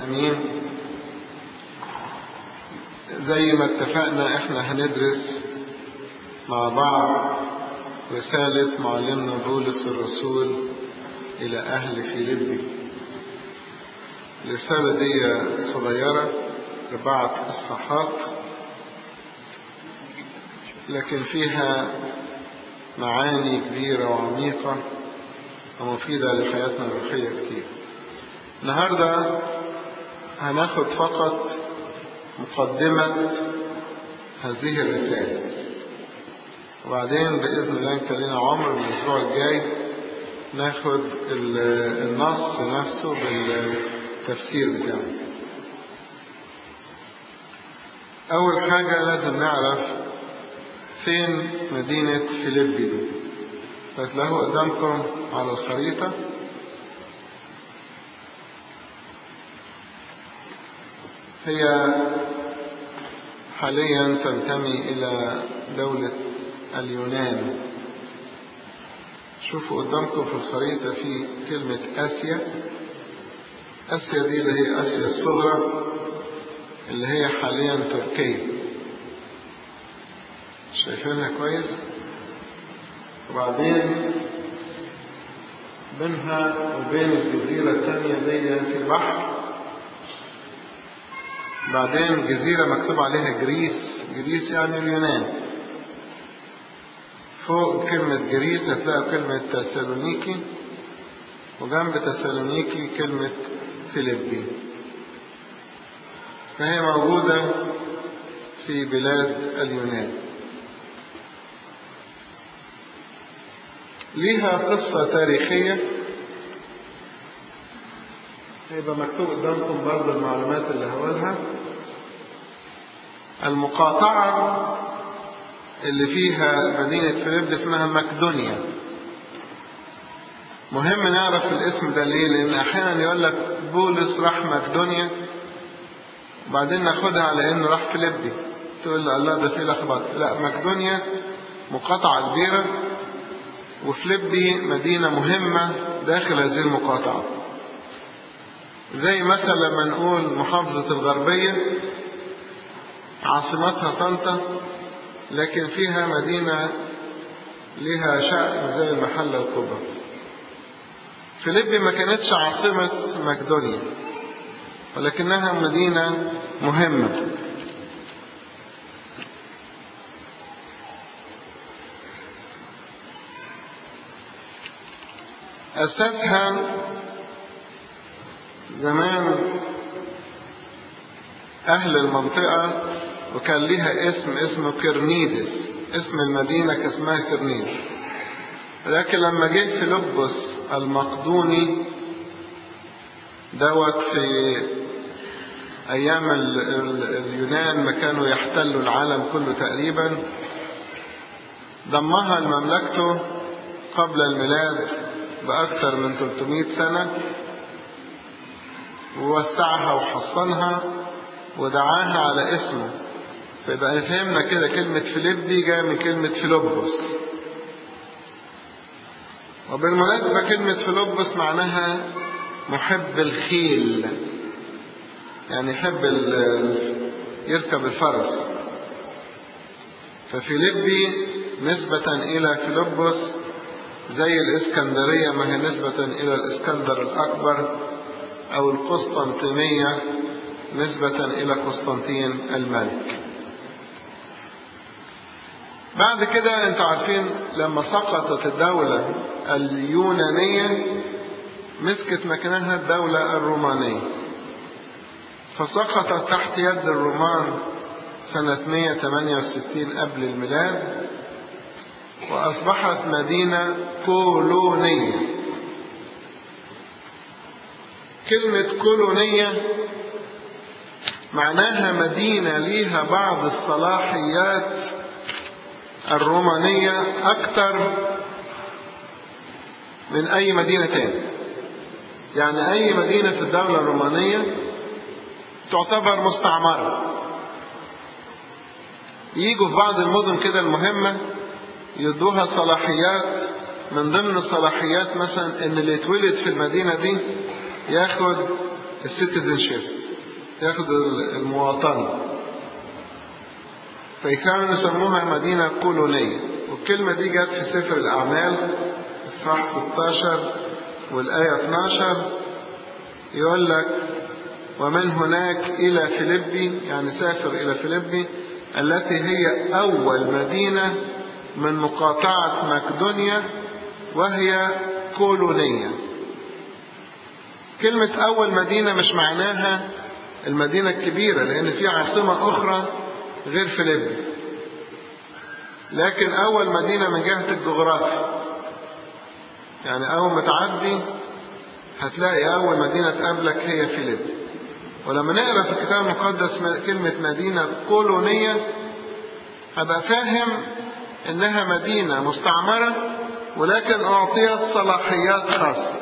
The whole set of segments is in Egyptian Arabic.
أمين زي ما اتفقنا احنا هندرس مع بعض رسالة معلمنا بولس الرسول إلى أهل فيليبي الرسالة دي صغيرة أربعة إصحاحات لكن فيها معاني كبيرة وعميقة ومفيدة لحياتنا الروحية كتير النهاردة هناخد فقط مقدمة هذه الرسالة وبعدين بإذن الله كان لنا عمر الأسبوع الجاي ناخد النص نفسه بالتفسير بتاعه أول حاجة لازم نعرف فين مدينة فيليبي دي فتلاقوه قدامكم على الخريطة هي حاليا تنتمي إلى دولة اليونان شوفوا قدامكم في الخريطة في كلمة آسيا آسيا دي اللي هي آسيا الصغرى اللي هي حاليا تركيا شايفينها كويس وبعدين بينها وبين الجزيرة الثانية دي في بحر بعدين جزيرة مكتوب عليها جريس جريس يعني اليونان فوق كلمة جريس هتلاقوا كلمة تسالونيكي وجنب تسالونيكي كلمة فيليبي فهي موجودة في بلاد اليونان ليها قصة تاريخية هيبقى مكتوب قدامكم برضه المعلومات اللي هقولها المقاطعة اللي فيها مدينة فيليب اسمها مقدونيا مهم نعرف الاسم ده ليه لأن أحيانا يقول لك بولس راح مقدونيا وبعدين ناخدها على إنه راح فيليبي تقول له الله ده في لخبطة لا مقدونيا مقاطعة كبيرة وفليبي مدينة مهمة داخل هذه المقاطعة زي مثلا لما نقول محافظة الغربية عاصمتها طنطا لكن فيها مدينة لها شأن زي المحلة الكبرى فيليبي ما كانتش عاصمة مقدونيا ولكنها مدينة مهمة أسسها زمان أهل المنطقة وكان لها اسم اسمه كرنيدس اسم المدينة كان اسمها كرنيدس لكن لما جه فيلبس المقدوني دوت في أيام ال ال اليونان ما كانوا يحتلوا العالم كله تقريبا ضمها لمملكته قبل الميلاد بأكثر من 300 سنة ووسعها وحصنها ودعاها على اسمه فيبقى فهمنا كده كلمة فيليبي جاية من كلمة فيلبس وبالمناسبة كلمة فيلبس معناها محب الخيل يعني يحب يركب الفرس ففيليبي نسبة إلى فيلبس زي الإسكندرية ما هي نسبة إلى الإسكندر الأكبر أو القسطنطينية نسبة إلى قسطنطين الملك بعد كده انتوا عارفين لما سقطت الدولة اليونانية مسكت مكانها الدولة الرومانية فسقطت تحت يد الرومان سنة 168 قبل الميلاد وأصبحت مدينة كولونية كلمة كولونية معناها مدينة ليها بعض الصلاحيات الرومانية أكثر من أي مدينة تاني يعني أي مدينة في الدولة الرومانية تعتبر مستعمرة يجوا في بعض المدن كده المهمة يدوها صلاحيات من ضمن الصلاحيات مثلا ان اللي يتولد في المدينة دي ياخد السيتيزنشيب ياخد المواطنة فكانوا يسموها مدينة كولونية والكلمة دي جت في سفر الأعمال إصحاح 16 والآية 12 يقول لك ومن هناك إلى فيلبي يعني سافر إلى فيلبي التي هي أول مدينة من مقاطعة مقدونيا وهي كولونية كلمة أول مدينة مش معناها المدينة الكبيرة لأن في عاصمة أخرى غير فيلبي لكن أول مدينة من جهة الجغرافيا يعني أول ما تعدي هتلاقي أول مدينة تقابلك هي فيلبي ولما نقرا في الكتاب المقدس كلمة مدينة كولونية هبقى فاهم إنها مدينة مستعمرة ولكن أعطيت صلاحيات خاصة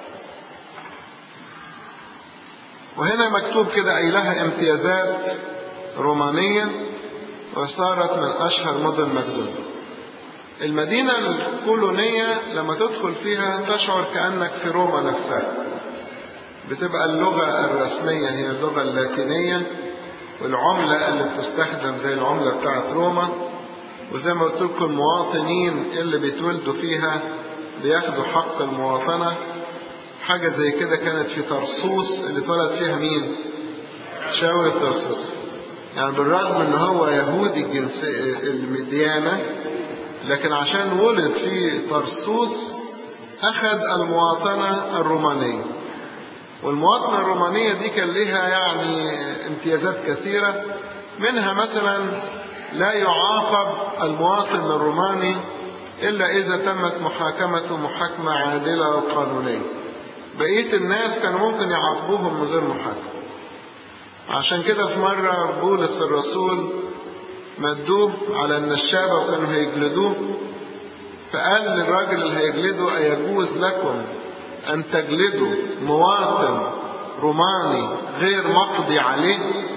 وهنا مكتوب كده أي لها امتيازات رومانية وصارت من أشهر مدن مقدونيا المدينة الكولونية لما تدخل فيها تشعر كأنك في روما نفسها بتبقى اللغة الرسمية هي اللغة اللاتينية والعملة اللي بتستخدم زي العملة بتاعت روما وزي ما قلت لكم المواطنين اللي بيتولدوا فيها بياخدوا حق المواطنة حاجة زي كده كانت في طرسوس اللي اتولد فيها مين؟ شاول الطرسوس يعني بالرغم ان هو يهودي الجنسية الديانة لكن عشان ولد في طرسوس أخذ المواطنة الرومانية والمواطنة الرومانية دي كان لها يعني امتيازات كثيرة منها مثلا لا يعاقب المواطن الروماني إلا إذا تمت محاكمته محاكمة عادلة وقانونية بقية الناس كانوا ممكن يعاقبوهم من غير محاكمة عشان كده في مرة بولس الرسول مدوه على النشابة وكانوا هيجلدوه فقال للراجل اللي هيجلده أيجوز لكم أن تجلدوا مواطن روماني غير مقضي عليه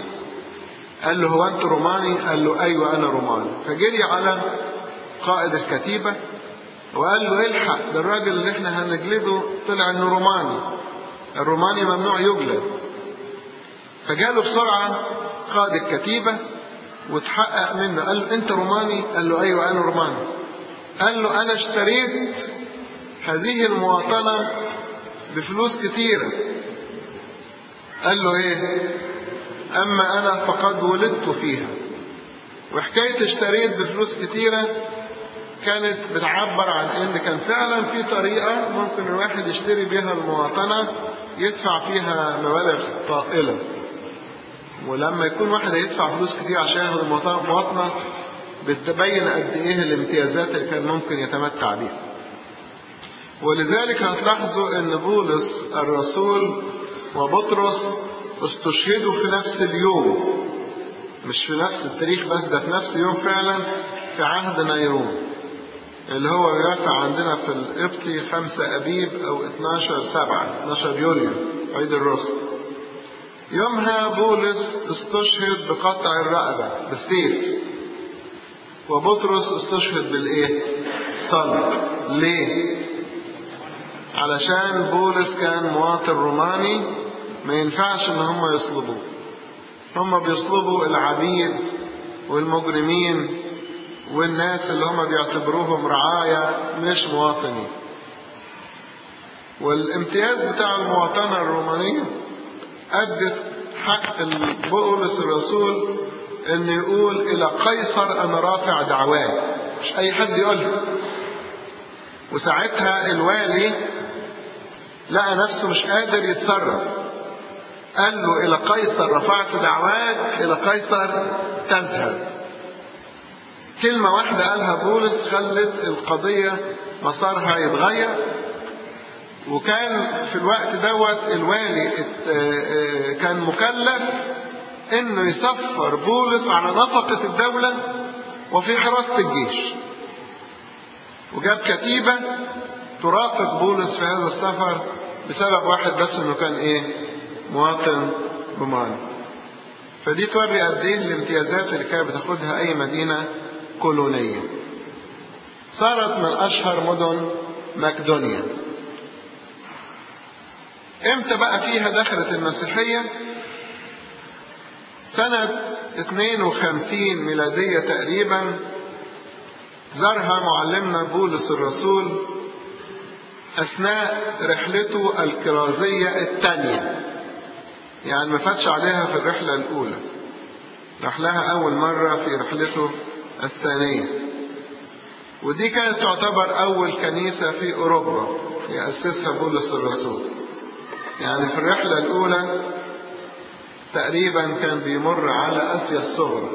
قال له هو أنت روماني قال له أيوة أنا روماني فجري على قائد الكتيبة وقال له الحق ده الراجل اللي احنا هنجلده طلع انه روماني الروماني ممنوع يجلد فجاله بسرعة قائد الكتيبة وتحقق منه قال له انت روماني قال له ايوه انا روماني قال له انا اشتريت هذه المواطنة بفلوس كتيرة قال له ايه اما انا فقد ولدت فيها وحكاية اشتريت بفلوس كتيرة كانت بتعبر عن ان كان فعلا في طريقة ممكن الواحد يشتري بيها المواطنة يدفع فيها مبالغ طائلة ولما يكون واحد هيدفع فلوس كتير عشان ياخد المواطنة بتبين قد ايه الامتيازات اللي كان ممكن يتمتع بيها ولذلك هتلاحظوا ان بولس الرسول وبطرس استشهدوا في نفس اليوم مش في نفس التاريخ بس ده في نفس اليوم فعلا في عهد نيرون اللي هو يوافق عندنا في القبطي 5 أبيب أو 12 سبعة 12 يوليو عيد الرسل يومها بولس استشهد بقطع الرقبة بالسيف وبطرس استشهد بالإيه؟ صلب ليه؟ علشان بولس كان مواطن روماني ما ينفعش ان هم يصلبوه هم بيصلبوا العبيد والمجرمين والناس اللي هم بيعتبروهم رعايا مش مواطنين والامتياز بتاع المواطنة الرومانية أدت حق بولس الرسول أن يقول إلى قيصر أنا رافع دعواي مش أي حد يقولها وساعتها الوالي لقى نفسه مش قادر يتصرف قال له إلى قيصر رفعت دعواك إلى قيصر تذهب كلمة واحدة قالها بولس خلت القضية مسارها يتغير وكان في الوقت دوت الوالي كان مكلف انه يسفر بولس على نفقة الدولة وفي حراسة الجيش وجاب كتيبة ترافق بولس في هذا السفر بسبب واحد بس انه كان ايه مواطن روماني فدي توري قد ايه الامتيازات اللي كانت بتاخدها اي مدينه كولونيه صارت من اشهر مدن مقدونيا امتى بقى فيها دخلت المسيحية سنة 52 ميلادية تقريبا زارها معلمنا بولس الرسول أثناء رحلته الكرازية الثانية يعني ما فاتش عليها في الرحلة الأولى راح لها أول مرة في رحلته الثانية ودي كانت تعتبر أول كنيسة في أوروبا يأسسها بولس الرسول يعني في الرحلة الأولى تقريبا كان بيمر على آسيا الصغرى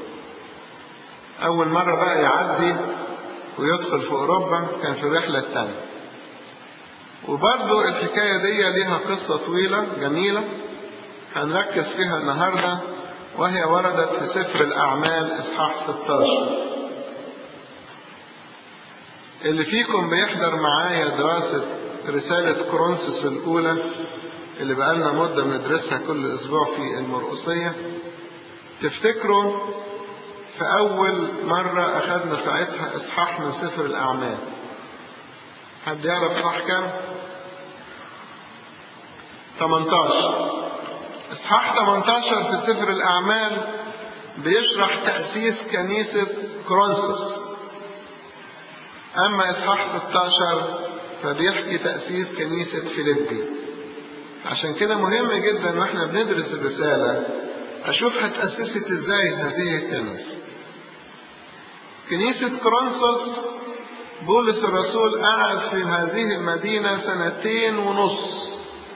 أول مرة بقى يعدي ويدخل في أوروبا كان في الرحلة الثانية وبرضو الحكاية دي ليها قصة طويلة جميلة هنركز فيها النهاردة وهي وردت في سفر الأعمال إصحاح 16 اللي فيكم بيحضر معايا دراسة رسالة كورنثوس الأولى اللي بقالنا مدة بندرسها كل أسبوع في المرقصية تفتكروا في أول مرة أخذنا ساعتها إصحاح من سفر الأعمال حد يعرف إصحاح كام؟ 18 إصحاح 18 في سفر الأعمال بيشرح تأسيس كنيسة كورنثوس أما إصحاح 16 فبيحكي تأسيس كنيسة فيليبي عشان كده مهم جدا واحنا بندرس الرسالة أشوف هتأسست إزاي هذه الكنيسة كنيسة كورنثوس بولس الرسول قعد في هذه المدينة سنتين ونص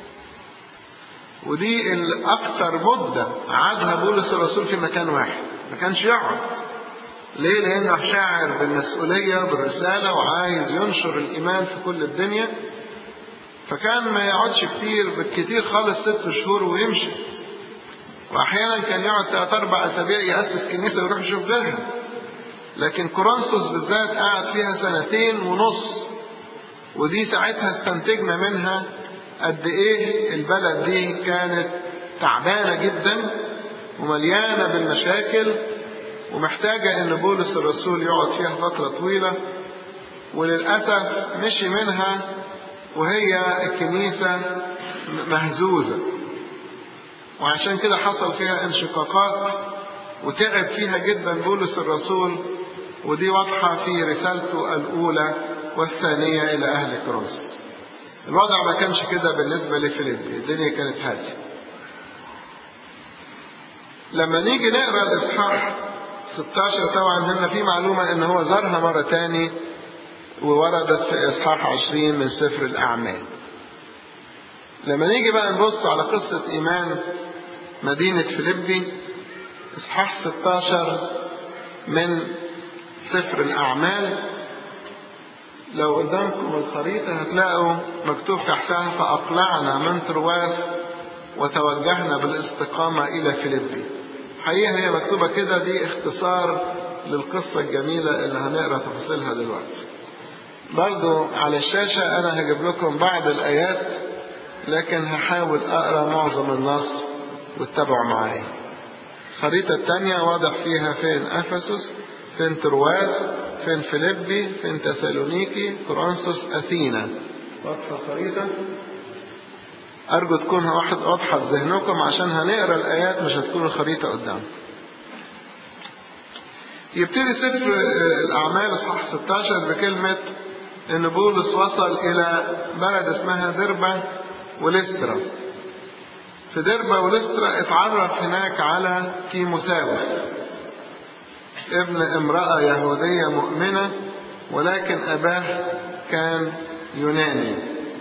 ودي الأكثر مدة قعدها بولس الرسول في مكان واحد ما كانش يقعد ليه؟ لأنه شاعر بالمسؤولية بالرسالة وعايز ينشر الإيمان في كل الدنيا فكان ما يقعدش كتير بالكتير خالص ست شهور ويمشي وأحيانا كان يقعد ثلاث أربع أسابيع يأسس كنيسة ويروح يشوف غيرها لكن كورنثوس بالذات قعد فيها سنتين ونص ودي ساعتها استنتجنا منها قد ايه البلد دي كانت تعبانه جدا ومليانه بالمشاكل ومحتاجه ان بولس الرسول يقعد فيها فتره طويله وللاسف مشي منها وهي الكنيسه مهزوزه وعشان كده حصل فيها انشقاقات وتعب فيها جدا بولس الرسول ودي واضحه في رسالته الاولى والثانيه الى اهل كروس الوضع ما كانش كده بالنسبة لفيليبي الدنيا كانت هادية لما نيجي نقرا الإصحاح 16 طبعا هنا في معلومة إن هو زارها مرة تاني ووردت في إصحاح 20 من سفر الأعمال لما نيجي بقى نبص على قصة إيمان مدينة فيليبي إصحاح 16 من سفر الأعمال لو قدامكم الخريطة هتلاقوا مكتوب تحتها فأقلعنا من ترواس وتوجهنا بالاستقامة إلى فيليبي حقيقة هي مكتوبة كده دي اختصار للقصة الجميلة اللي هنقرا تفاصيلها دلوقتي برضو على الشاشة أنا هجيب لكم بعض الآيات لكن هحاول أقرأ معظم النص واتبعوا معايا الخريطة التانية واضح فيها فين أفسس فين ترواس فين فيليبي فين تسالونيكي كورنثوس أثينا واضحة الخريطة أرجو تكون واحد واضحة في ذهنكم عشان هنقرا الآيات مش هتكون الخريطة قدام يبتدي سفر الأعمال إصحاح 16 بكلمة إن بولس وصل إلى بلد اسمها دربة وليسترا في دربة وليسترا اتعرف هناك على تيموثاوس ابن امرأة يهودية مؤمنة ولكن أباه كان يوناني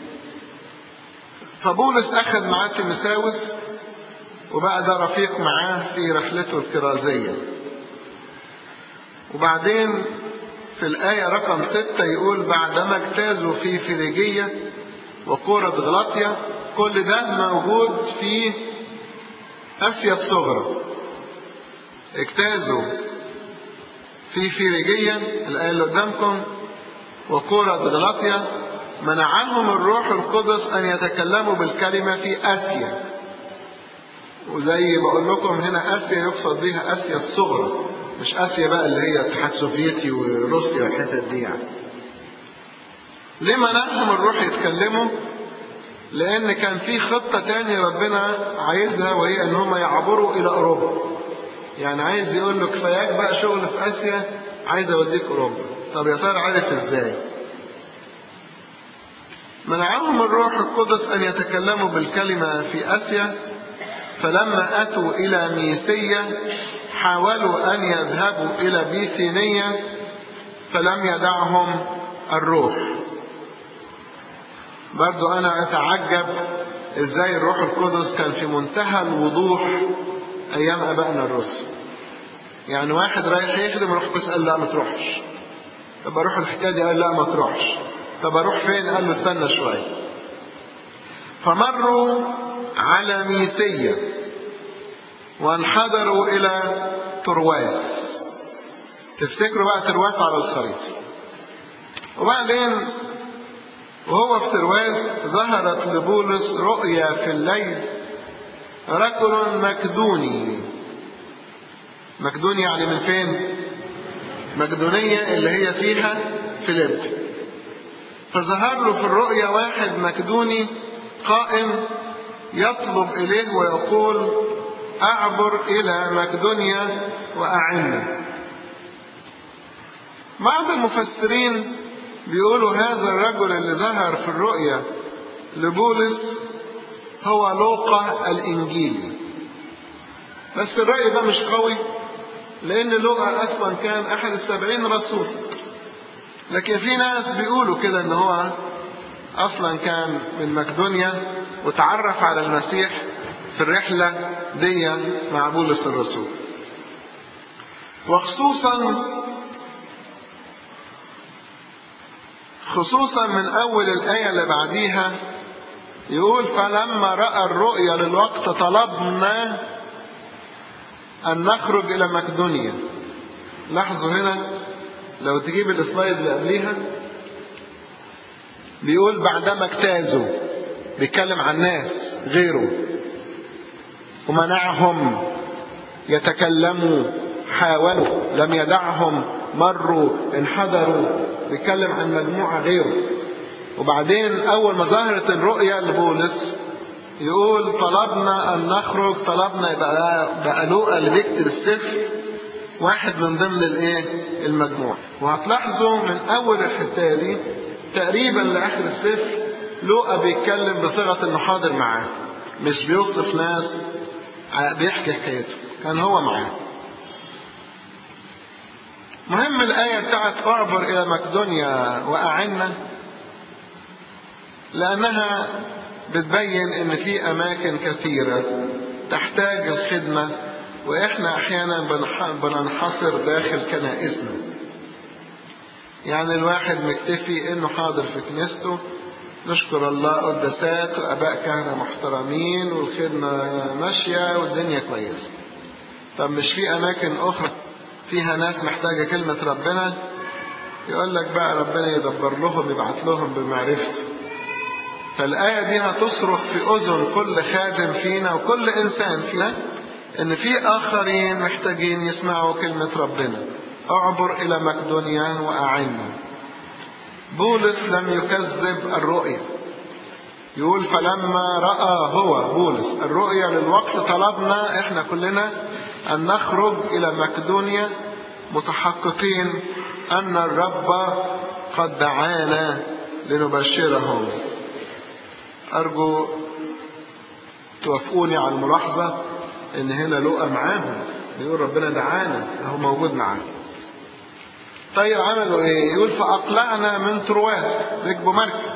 فبولس أخذ معاه تيموثاوس وبقى ده رفيق معاه في رحلته الكرازية وبعدين في الآية رقم ستة يقول بعدما اجتازوا في فيليجية وكورة غلاطيا كل ده موجود في آسيا الصغرى اجتازوا في فيريجية الآية اللي قدامكم وكورة غلاطيا منعهم الروح القدس أن يتكلموا بالكلمة في آسيا وزي بقول لكم هنا آسيا يقصد بها آسيا الصغرى مش آسيا بقى اللي هي اتحاد سوفيتي وروسيا والحتت دي يعني ليه منعهم الروح يتكلموا لأن كان في خطة تاني ربنا عايزها وهي إن هم يعبروا إلى أوروبا يعني عايز يقول له كفاياك بقى شغل في آسيا عايز أوديك أوروبا طب يا ترى عرف إزاي منعهم الروح القدس أن يتكلموا بالكلمة في آسيا فلما أتوا إلى ميسية حاولوا أن يذهبوا إلى بيثينية فلم يدعهم الروح برضو أنا أتعجب إزاي الروح القدس كان في منتهى الوضوح أيام أبائنا الرسل يعني واحد رايح يخدم الروح القدس قال لا ما تروحش طب أروح الحكاية دي قال لا ما تروحش طب أروح فين قال له استنى شوية فمروا على ميسية وانحدروا إلى ترواس تفتكروا بقى ترواس على الخريطة وبعدين وهو في ترواس ظهرت لبولس رؤيا في الليل رجل مكدوني مكدوني يعني من فين مكدونية اللي هي فيها فيليب فظهر له في الرؤيا واحد مكدوني قائم يطلب إليه ويقول أعبر إلى مقدونيا وأعنا بعض المفسرين بيقولوا هذا الرجل اللي ظهر في الرؤيا لبولس هو لوقا الإنجيلي بس الرأي ده مش قوي لأن لوقا أصلا كان أحد السبعين رسول لكن في ناس بيقولوا كده إن هو أصلا كان من مقدونيا وتعرف على المسيح في الرحلة دي مع بولس الرسول وخصوصا خصوصا من أول الآية اللي بعديها يقول فلما رأى الرؤيا للوقت طلبنا أن نخرج إلى مقدونيا لاحظوا هنا لو تجيب السلايد اللي قبليها بيقول بعدما اجتازوا بيتكلم عن ناس غيره ومنعهم يتكلموا حاولوا لم يدعهم مروا انحدروا بيتكلم عن مجموعة غيره وبعدين أول ما ظهرت الرؤيا لبولس يقول طلبنا أن نخرج طلبنا يبقى بقى لوقا اللي بيكتب السفر واحد من ضمن الايه المجموعة وهتلاحظوا من أول الحتة دي تقريبا لآخر السفر لوقا بيتكلم بصيغة إنه حاضر معاه مش بيوصف ناس بيحكي حكايته كان هو معاه مهم الآية بتاعت أعبر إلى مقدونيا وأعنا لأنها بتبين إن في أماكن كثيرة تحتاج الخدمة وإحنا أحيانا بننحصر داخل كنائسنا يعني الواحد مكتفي إنه حاضر في كنيسته نشكر الله قداسات وأباء كهنة محترمين والخدمة ماشية والدنيا كويسة طب مش في أماكن أخرى فيها ناس محتاجة كلمة ربنا يقول لك بقى ربنا يدبر لهم يبعت لهم بمعرفته فالآية دي هتصرخ في أذن كل خادم فينا وكل إنسان فينا إن في آخرين محتاجين يسمعوا كلمة ربنا أعبر إلى مقدونيا وأعنا بولس لم يكذب الرؤيا يقول فلما رأى هو بولس الرؤيا للوقت طلبنا احنا كلنا أن نخرج إلى مقدونيا متحققين أن الرب قد دعانا لنبشرهم أرجو توافقوني على الملاحظة إن هنا لقى معاهم بيقول ربنا دعانا أهو موجود معانا طيب عملوا إيه؟ يقول فأقلعنا من ترواس ركبوا مركب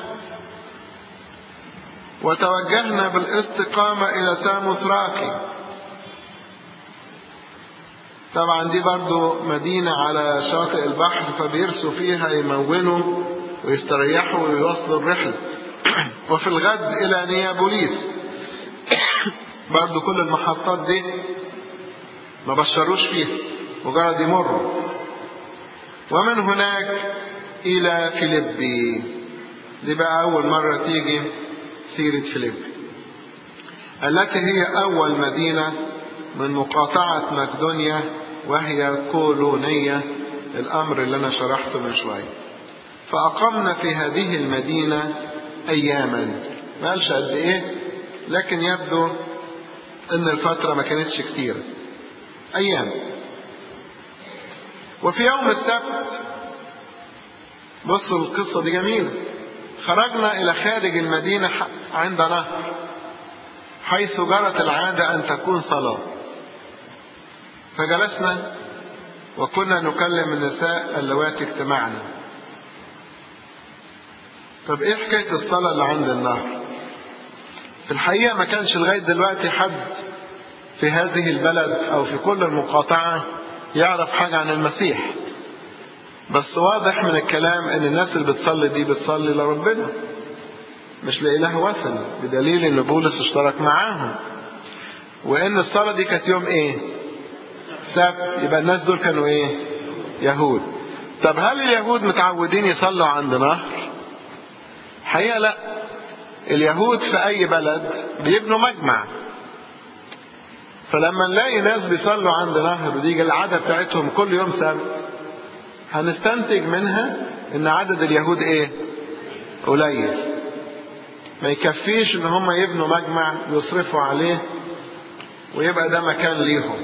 وتوجهنا بالاستقامة إلى ساموثراكي طبعا دي برضو مدينة على شاطئ البحر فبيرسوا فيها يمونوا ويستريحوا ويواصلوا الرحلة وفي الغد إلى نيابوليس برضو كل المحطات دي ما بشروش فيها مجرد يمروا ومن هناك إلى فيليبي دي بقى أول مرة تيجي سيرة فيليبي التي هي أول مدينة من مقاطعة مقدونيا وهي كولونية الأمر اللي أنا شرحته من شوية فأقمنا في هذه المدينة أياما ما قالش قد ايه لكن يبدو ان الفترة ما كانتش كتيرة ايام وفي يوم السبت بصوا القصة دي جميلة خرجنا إلى خارج المدينة عند نهر حيث جرت العادة أن تكون صلاة فجلسنا وكنا نكلم النساء اللواتي اجتمعنا طب ايه حكاية الصلاة اللي عند النهر في الحقيقة ما كانش لغاية دلوقتي حد في هذه البلد أو في كل المقاطعة يعرف حاجة عن المسيح بس واضح من الكلام ان الناس اللي بتصلي دي بتصلي لربنا مش لإله وثني بدليل ان بولس اشترك معاهم وان الصلاة دي كانت يوم ايه سبت يبقى الناس دول كانوا ايه يهود طب هل اليهود متعودين يصلوا عند نهر حقيقة لا اليهود في اي بلد بيبنوا مجمع فلما نلاقي ناس بيصلوا عند نهر ودي العادة بتاعتهم كل يوم سبت هنستنتج منها ان عدد اليهود ايه قليل ما يكفيش ان هم يبنوا مجمع يصرفوا عليه ويبقى ده مكان ليهم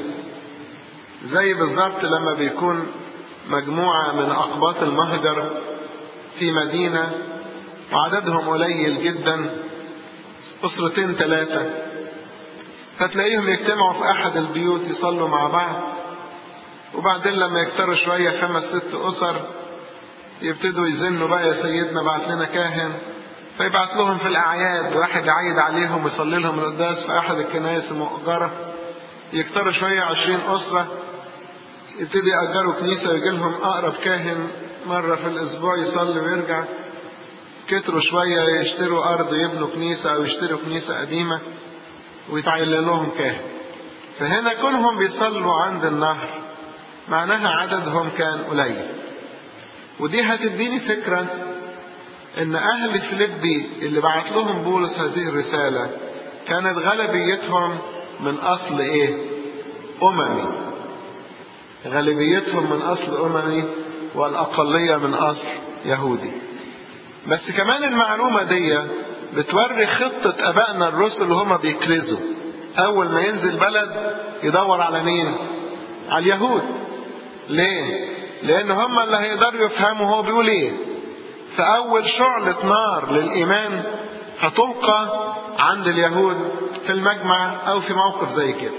زي بالظبط لما بيكون مجموعة من أقباط المهجر في مدينة وعددهم قليل جدا أسرتين ثلاثة فتلاقيهم يجتمعوا في أحد البيوت يصلوا مع بعض وبعدين لما يكتروا شوية خمس ست أسر يبتدوا يزنوا بقى يا سيدنا بعت لنا كاهن فيبعت لهم في الأعياد واحد يعيد عليهم ويصلي لهم القداس في أحد الكنائس المؤجرة يكتروا شوية عشرين أسرة يبتدي يأجروا كنيسة ويجي لهم أقرب كاهن مرة في الأسبوع يصلي ويرجع كتروا شوية يشتروا أرض يبنوا كنيسة أو يشتروا كنيسة قديمة ويتعين لهم كاهن فهنا كونهم بيصلوا عند النهر معناها عددهم كان قليل ودي هتديني فكرة ان اهل فيليبي اللي بعت لهم بولس هذه الرسالة كانت غالبيتهم من اصل ايه اممي غالبيتهم من اصل اممي والاقلية من اصل يهودي بس كمان المعلومة دي بتوري خطة ابائنا الرسل اللي هما بيكرزوا اول ما ينزل بلد يدور على مين على اليهود ليه لان هم اللي هيقدروا يفهموا هو بيقول ايه فاول شعلة نار للايمان هتلقى عند اليهود في المجمع او في موقف زي كده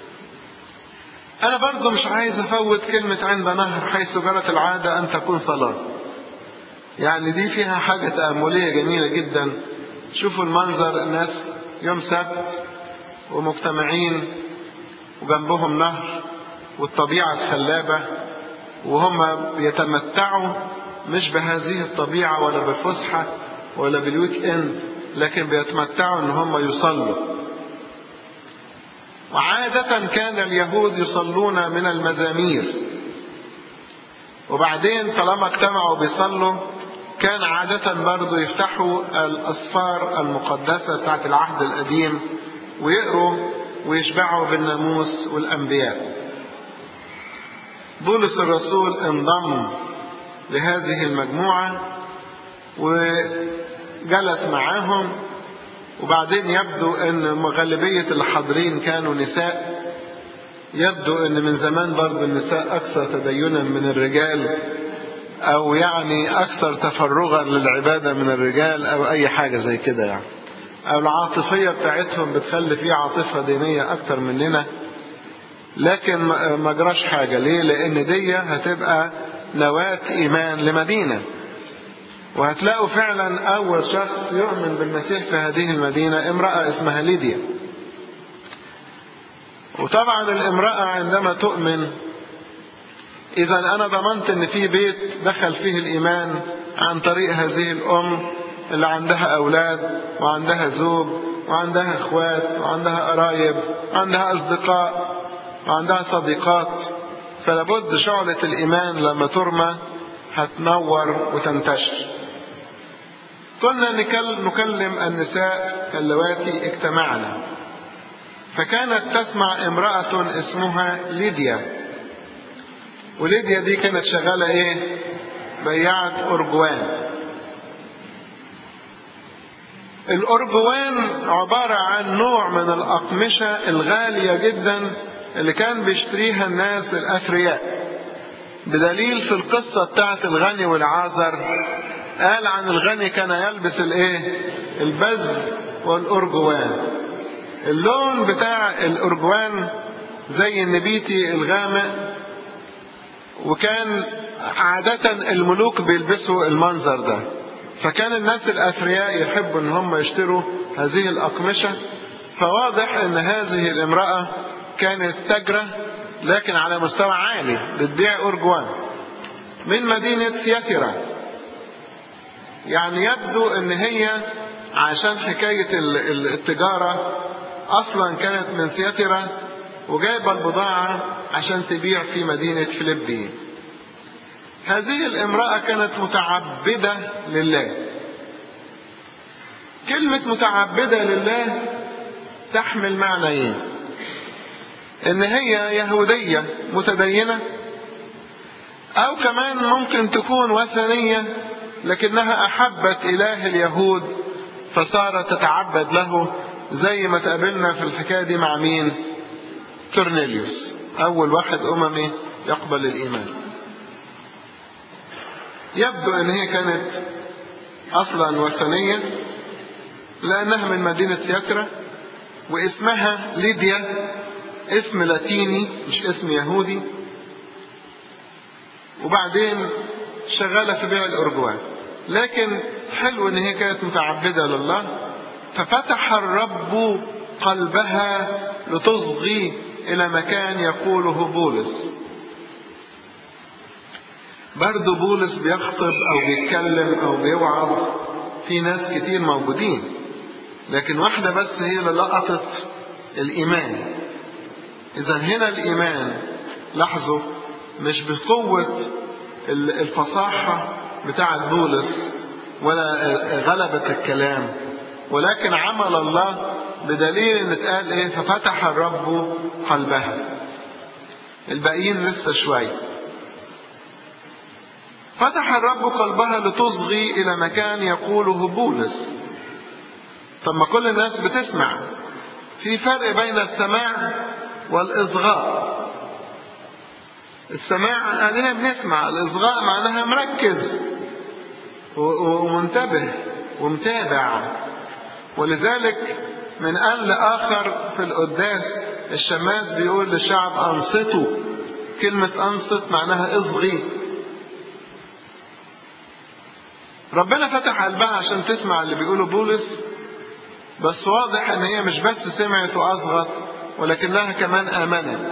انا برضو مش عايز افوت كلمة عند نهر حيث جرت العادة ان تكون صلاة يعني دي فيها حاجة تأملية جميلة جدا شوفوا المنظر الناس يوم سبت ومجتمعين وجنبهم نهر والطبيعة الخلابة وهم بيتمتعوا مش بهذه الطبيعة ولا بالفسحة ولا بالويك اند لكن بيتمتعوا ان هم يصلوا وعادة كان اليهود يصلون من المزامير وبعدين طالما اجتمعوا بيصلوا كان عادة برضو يفتحوا الأسفار المقدسة بتاعت العهد القديم ويقروا ويشبعوا بالناموس والأنبياء بولس الرسول انضم لهذه المجموعة وجلس معاهم وبعدين يبدو ان غالبية اللي حاضرين كانوا نساء يبدو ان من زمان برضو النساء اكثر تدينا من الرجال او يعني اكثر تفرغا للعبادة من الرجال او اي حاجة زي كده يعني او العاطفية بتاعتهم بتخلي فيه عاطفة دينية اكتر مننا لكن ما جراش حاجة ليه لان دي هتبقى نواة ايمان لمدينة وهتلاقوا فعلا اول شخص يؤمن بالمسيح في هذه المدينة امرأة اسمها ليديا وطبعا الامرأة عندما تؤمن اذا انا ضمنت ان في بيت دخل فيه الايمان عن طريق هذه الام اللي عندها اولاد وعندها زوج وعندها اخوات وعندها قرايب وعندها اصدقاء وعندها صديقات فلابد شعلة الإيمان لما ترمى هتنور وتنتشر كنا نكلم النساء اللواتي اجتمعنا فكانت تسمع امرأة اسمها ليديا وليديا دي كانت شغالة ايه بياعة أرجوان الأرجوان عبارة عن نوع من الأقمشة الغالية جدا اللي كان بيشتريها الناس الأثرياء بدليل في القصة بتاعت الغني والعازر قال عن الغني كان يلبس الايه البز والأرجوان اللون بتاع الأرجوان زي النبيتي الغامق وكان عادة الملوك بيلبسوا المنظر ده فكان الناس الأثرياء يحبوا ان هم يشتروا هذه الأقمشة فواضح ان هذه الامرأة كانت تجرة لكن على مستوى عالي بتبيع أرجوان من مدينة ثياترا يعني يبدو ان هي عشان حكاية التجارة اصلا كانت من ثياترا وجايبة البضاعة عشان تبيع في مدينة فيليبي هذه الامرأة كانت متعبدة لله كلمة متعبدة لله تحمل معنيين ان هي يهودية متدينة او كمان ممكن تكون وثنية لكنها احبت اله اليهود فصارت تتعبد له زي ما تقابلنا في الحكاية دي مع مين كورنيليوس اول واحد اممي يقبل الايمان يبدو ان هي كانت اصلا وثنية لانها من مدينة سياترا واسمها ليديا اسم لاتيني مش اسم يهودي وبعدين شغالة في بيع الأرجوان لكن حلو ان هي كانت متعبدة لله ففتح الرب قلبها لتصغي الى مكان يقوله بولس برضو بولس بيخطب او بيتكلم او بيوعظ في ناس كتير موجودين لكن واحدة بس هي اللي لقطت الإيمان إذا هنا الإيمان لاحظوا مش بقوة الفصاحة بتاعة بولس ولا غلبة الكلام ولكن عمل الله بدليل ان اتقال ايه ففتح الرب قلبها الباقيين لسه شوية فتح الرب قلبها لتصغي الى مكان يقوله بولس طب ما كل الناس بتسمع في فرق بين السماع والاصغاء السماع ادينا بنسمع الاصغاء معناها مركز ومنتبه ومتابع ولذلك من آن لآخر في القداس الشماس بيقول للشعب أنصتوا كلمة أنصت معناها اصغي ربنا فتح قلبها عشان تسمع اللي بيقوله بولس بس واضح ان هي مش بس سمعت واصغت ولكنها كمان امنت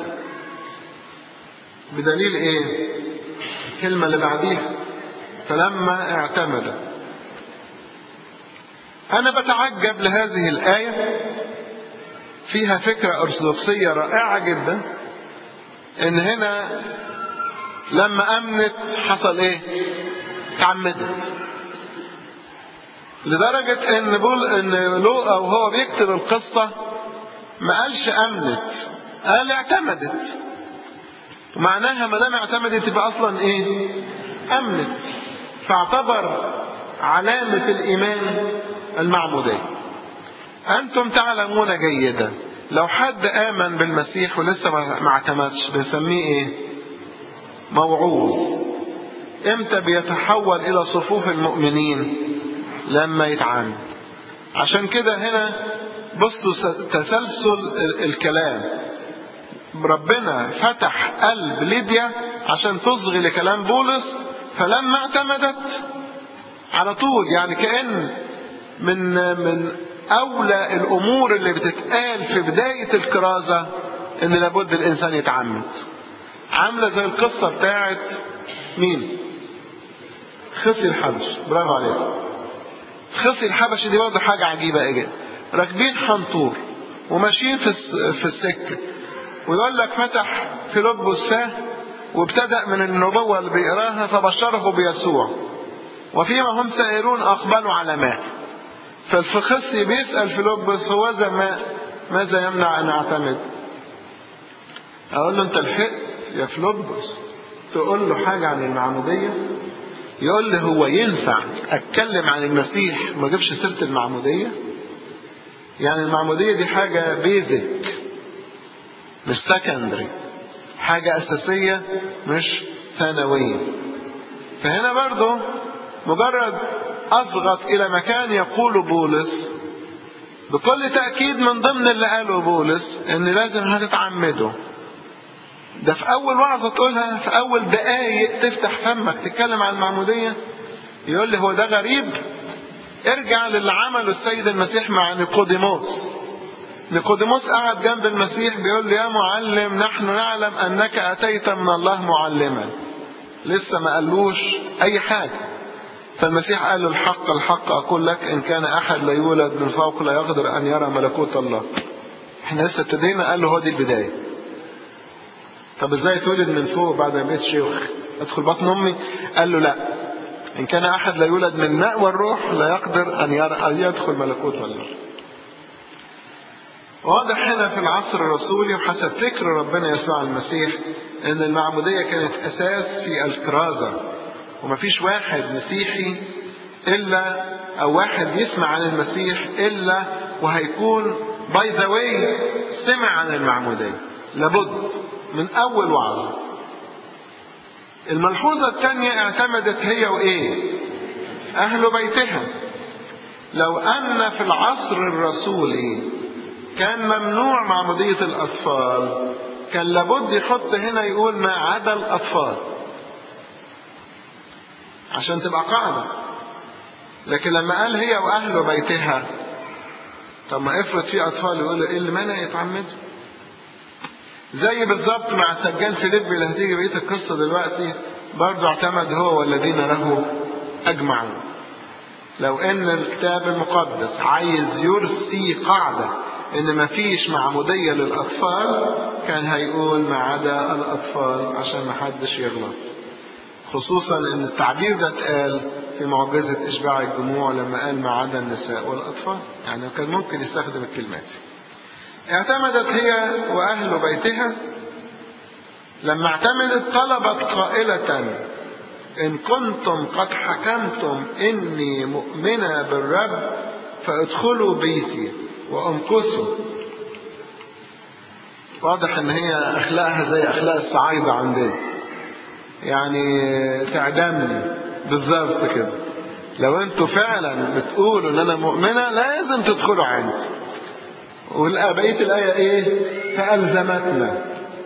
بدليل ايه الكلمة اللي بعديها فلما اعتمد انا بتعجب لهذه الآية فيها فكرة ارثوذكسية رائعة جدا ان هنا لما امنت حصل ايه تعمدت لدرجة ان بول ان لوقا وهو بيكتب القصة ما قالش امنت قال اعتمدت ومعناها ما دام اعتمدت يبقى اصلا ايه امنت فاعتبر علامة الايمان المعمودية انتم تعلمون جيدا لو حد امن بالمسيح ولسه ما اعتمدش بنسميه ايه موعوظ امتى بيتحول الى صفوف المؤمنين لما يتعامل عشان كده هنا بصوا تسلسل الكلام ربنا فتح قلب ليديا عشان تصغي لكلام بولس فلما اعتمدت على طول يعني كأن من من أولى الأمور اللي بتتقال في بداية الكرازة إن لابد الإنسان يتعمد عاملة زي القصة بتاعت مين؟ خصي الحبش برافو عليك خصي الحبش دي برضه حاجة عجيبة جدا راكبين حنطور وماشيين في في السكة ويقول لك فتح فيلبس فاه وابتدأ من النبوة اللي بيقراها فبشره بيسوع وفيما هم سائرون أقبلوا على ماء فالفخصي بيسأل فيلبس هو ذا ماء ماذا يمنع أن أعتمد أقول له أنت لحقت يا فيلبس تقول له حاجة عن المعمودية يقول لي هو ينفع أتكلم عن المسيح وما أجيبش سيرة المعمودية يعني المعمودية دي حاجة بيزك مش سكندري حاجة أساسية مش ثانوية فهنا برضو مجرد أصغت إلى مكان يقول بولس بكل تأكيد من ضمن اللي قاله بولس إن لازم هتتعمدوا ده في أول وعظة تقولها في أول دقايق تفتح فمك تتكلم عن المعمودية يقول لي هو ده غريب ارجع للي عمله السيد المسيح مع نيقوديموس نيقوديموس قعد جنب المسيح بيقول له يا معلم نحن نعلم أنك أتيت من الله معلما لسه ما قالوش أي حاجة فالمسيح قال له الحق الحق أقول لك إن كان أحد لا يولد من فوق لا يقدر أن يرى ملكوت الله احنا لسه ابتدينا قال له هو دي البداية طب ازاي تولد من فوق بعد ما بقيت شيخ ادخل بطن امي قال له لا ان كان احد لا يولد من الماء والروح لا يقدر ان يرى ان يدخل ملكوت الله واضح هنا في العصر الرسولي وحسب فكر ربنا يسوع المسيح ان المعموديه كانت اساس في الكرازه ومفيش واحد مسيحي الا او واحد يسمع عن المسيح الا وهيكون باي ذا واي سمع عن المعموديه لابد من اول وعظه الملحوظه الثانيه اعتمدت هي وايه اهل بيتها لو ان في العصر الرسولي كان ممنوع معمودية الأطفال كان لابد يحط هنا يقول ما عدا الأطفال عشان تبقى قاعدة لكن لما قال هي وأهل بيتها طب ما افرض في أطفال يقولوا إيه اللي منع يتعمدوا زي بالظبط مع سجان فيليب اللي هتيجي بقية القصة دلوقتي برضه اعتمد هو والذين له أجمعون لو ان الكتاب المقدس عايز يرسي قاعده ان مفيش معمودية للاطفال كان هيقول ما عدا الاطفال عشان ما حدش يغلط خصوصا ان التعبير ده اتقال في معجزة اشباع الجموع لما قال ما عدا النساء والاطفال يعني كان ممكن يستخدم الكلمات اعتمدت هي واهل بيتها لما اعتمدت طلبت قائلة إن كنتم قد حكمتم إني مؤمنة بالرب فادخلوا بيتي وامكثوا واضح ان هي اخلاقها زي اخلاق الصعايدة عندنا يعني تعدمني بالظبط كده لو انتوا فعلا بتقولوا ان انا مؤمنة لازم تدخلوا عندي بقية الآية ايه فألزمتنا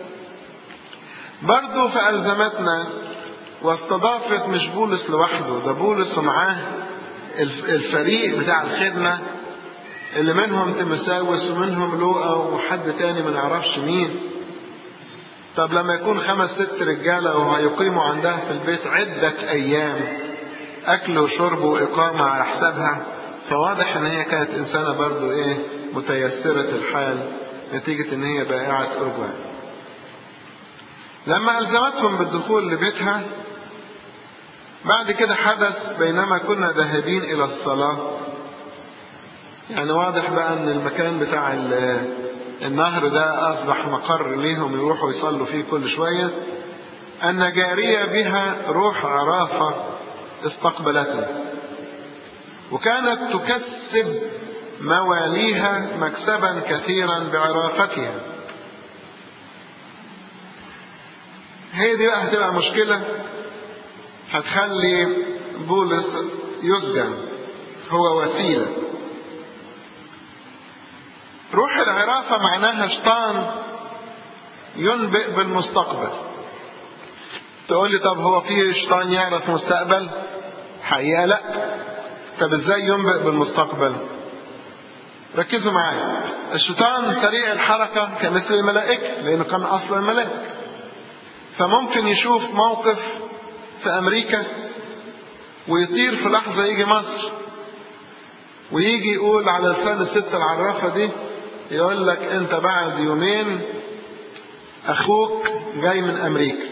برضو فألزمتنا واستضافت مش بولس لوحده ده بولس ومعاه الفريق بتاع الخدمة اللي منهم تمساوس ومنهم لوقا وحد تاني ما نعرفش مين طب لما يكون خمس ست رجالة وهيقيموا عندها في البيت عدة أيام أكل وشرب وإقامة على حسابها فواضح إن هي كانت إنسانة برضو إيه متيسرة الحال نتيجة إن هي بائعة أرجوع لما ألزمتهم بالدخول لبيتها بعد كده حدث بينما كنا ذاهبين إلى الصلاة يعني واضح بقى ان المكان بتاع النهر ده اصبح مقر ليهم يروحوا يصلوا فيه كل شوية ان جارية بها روح عرافة استقبلتنا وكانت تكسب مواليها مكسبا كثيرا بعرافتها هي دي بقى هتبقى مشكلة هتخلي بولس يسجن هو وسيله روح العرافة معناها شيطان ينبئ بالمستقبل تقول لي طب هو في شيطان يعرف مستقبل حقيقة لا طب ازاي ينبئ بالمستقبل ركزوا معايا الشيطان سريع الحركة كمثل الملائكة لأنه كان أصلا ملاك فممكن يشوف موقف في أمريكا ويطير في لحظة يجي مصر ويجي يقول على لسان الست العرافة دي يقول لك انت بعد يومين اخوك جاي من امريكا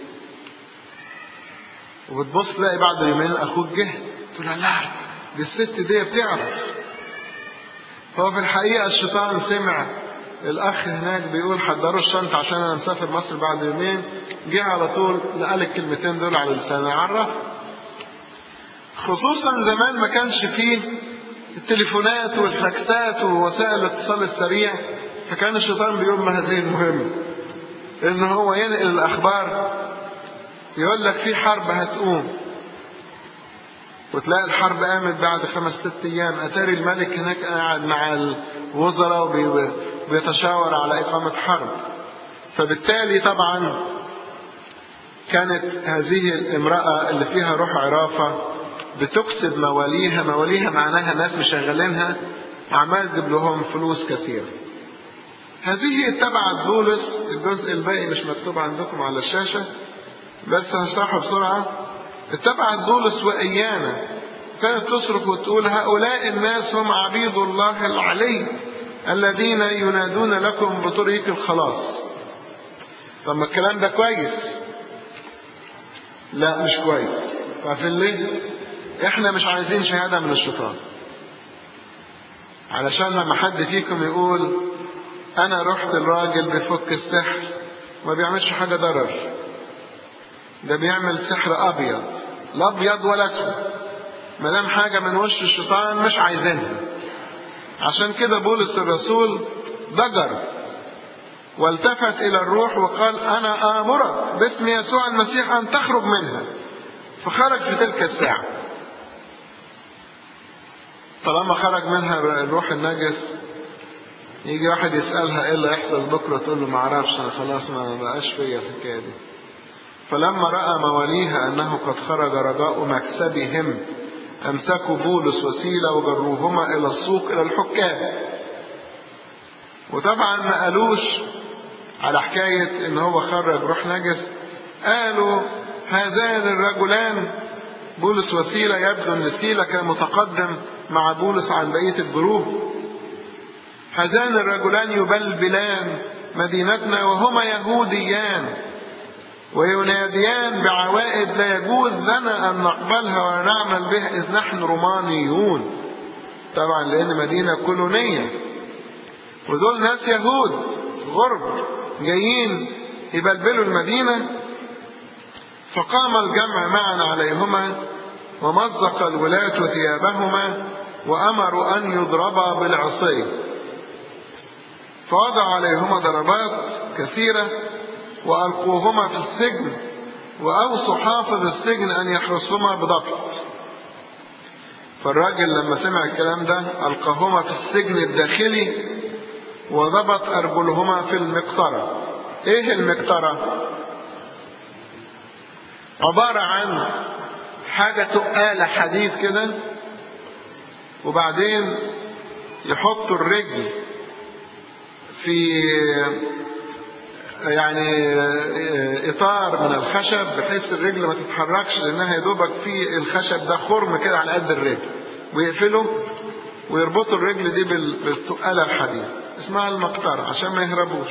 وبتبص تلاقي بعد يومين اخوك جه تقول لا دي الست دي بتعرف فهو في الحقيقة الشيطان سمع الأخ هناك بيقول حضروا الشنطة عشان أنا مسافر مصر بعد يومين جه على طول نقل الكلمتين دول على لسان العرف خصوصا زمان ما كانش فيه التليفونات والفاكسات ووسائل الاتصال السريع فكان الشيطان بيوم هذه المهمة ان هو ينقل الاخبار يقول لك في حرب هتقوم وتلاقي الحرب قامت بعد خمس ست ايام اتاري الملك هناك قاعد مع الوزراء وبيتشاور على اقامة حرب فبالتالي طبعا كانت هذه الامرأة اللي فيها روح عرافة بتكسب مواليها مواليها معناها ناس مشغلينها عمال تجيب لهم فلوس كثيرة هذه اتبعت بولس الجزء الباقي مش مكتوب عندكم على الشاشة بس هشرحه بسرعة اتبعت بولس وإيانا كانت تصرخ وتقول هؤلاء الناس هم عبيد الله العلي الذين ينادون لكم بطريق الخلاص طب ما الكلام ده كويس لا مش كويس عارفين ليه احنا مش عايزين شهادة من الشيطان علشان لما حد فيكم يقول انا رحت الراجل بيفك السحر ما بيعملش حاجة ضرر ده بيعمل سحر ابيض لا ابيض ولا اسود ما دام حاجة من وش الشيطان مش عايزينها عشان كده بولس الرسول ضجر والتفت الى الروح وقال انا امرك باسم يسوع المسيح ان تخرج منها فخرج في تلك الساعة طالما خرج منها الروح النجس يجي واحد يسألها ايه اللي هيحصل بكرة تقول له ما اعرفش انا خلاص ما بقاش فيا الحكاية دي فلما رأى مواليها انه قد خرج رجاء مكسبهم امسكوا بولس وسيلة وجروهما الى السوق الى الحكام وطبعا ما قالوش على حكاية ان هو خرج روح نجس قالوا هذان الرجلان بولس وسيلة يبدو ان سيلة كان متقدم مع بولس عن بقية الجروب هذان الرجلان يبلبلان مدينتنا وهما يهوديان ويناديان بعوائد لا يجوز لنا أن نقبلها ولا نعمل بها إذ نحن رومانيون طبعا لأن مدينة كولونية ودول ناس يهود غرب جايين يبلبلوا المدينة فقام الجمع معا عليهما ومزق الولاة ثيابهما وأمروا أن يضربا بالعصي فوضع عليهما ضربات كثيرة وألقوهما في السجن وأوصوا حافظ السجن أن يحرسهما بضبط فالراجل لما سمع الكلام ده ألقاهما في السجن الداخلي وضبط أرجلهما في المقطرة إيه المقطرة عبارة عن حاجة تقالة حديد كده وبعدين يحطوا الرجل في يعني اطار من الخشب بحيث الرجل ما تتحركش لانها يدوبك في الخشب ده خرم كده على قد الرجل ويقفله ويربطوا الرجل دي بالتقالة الحديد اسمها المقطرة عشان ما يهربوش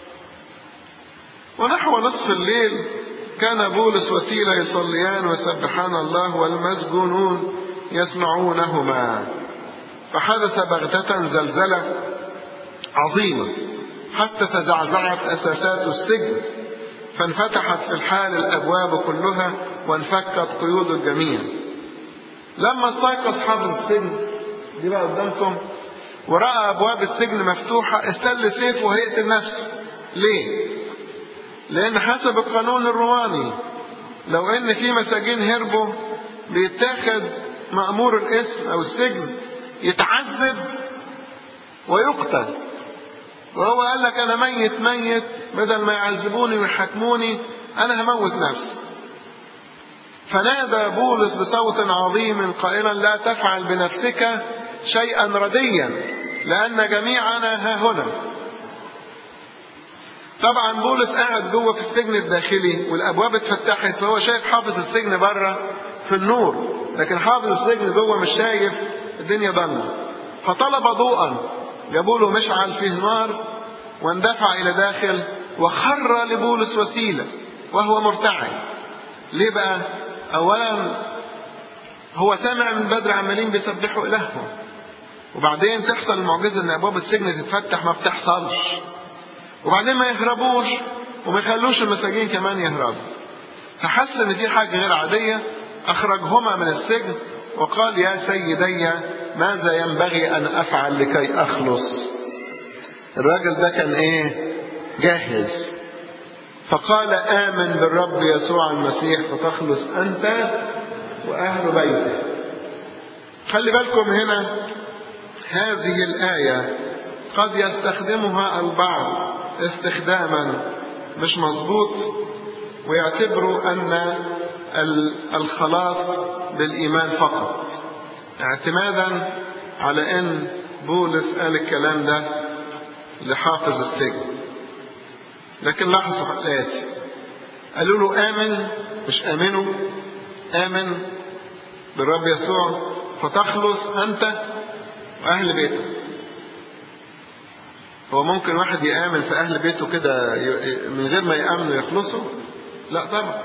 ونحو نصف الليل كان بولس وسيلة يصليان ويسبحان الله والمسجونون يسمعونهما فحدث بغتة زلزلة عظيمة حتى تزعزعت أساسات السجن فانفتحت في الحال الأبواب كلها وانفكت قيود الجميع لما استيقظ حافظ السجن دي بقى قدامكم ورأى أبواب السجن مفتوحة استل سيفه وهيقتل نفسه ليه؟ لأن حسب القانون الروماني لو إن في مساجين هربوا بيتاخد مأمور الاسم أو السجن يتعذب ويقتل وهو قال لك أنا ميت ميت بدل ما يعذبوني ويحاكموني أنا هموت نفسي فنادى بولس بصوت عظيم قائلا لا تفعل بنفسك شيئا رديا لأن جميعنا ها هنا طبعا بولس قاعد جوه في السجن الداخلي والابواب اتفتحت فهو شايف حافظ السجن بره في النور لكن حافظ السجن جوه مش شايف الدنيا ضلمه فطلب ضوءا جابوا له مشعل فيه نار واندفع الى داخل وخر لبولس وسيله وهو مرتعد ليه بقى اولا هو سامع من بدر عمالين بيسبحوا الههم وبعدين تحصل المعجزه ان ابواب السجن تتفتح ما بتحصلش وبعدين ما يهربوش وما يخلوش المساجين كمان يهربوا فحس ان في حاجه غير عاديه اخرجهما من السجن وقال يا سيدي ماذا ينبغي أن أفعل لكي أخلص الراجل ده كان إيه جاهز فقال آمن بالرب يسوع المسيح فتخلص أنت وأهل بيتك خلي بالكم هنا هذه الآية قد يستخدمها البعض استخداما مش مظبوط ويعتبروا أن الخلاص بالإيمان فقط اعتمادا على أن بولس قال الكلام ده لحافظ السجن لكن لاحظوا الآتي قالوا له آمن مش آمنوا آمن بالرب يسوع فتخلص أنت وأهل بيتك هو ممكن واحد يآمن في أهل بيته كده من غير ما يآمنوا يخلصوا لا طبعا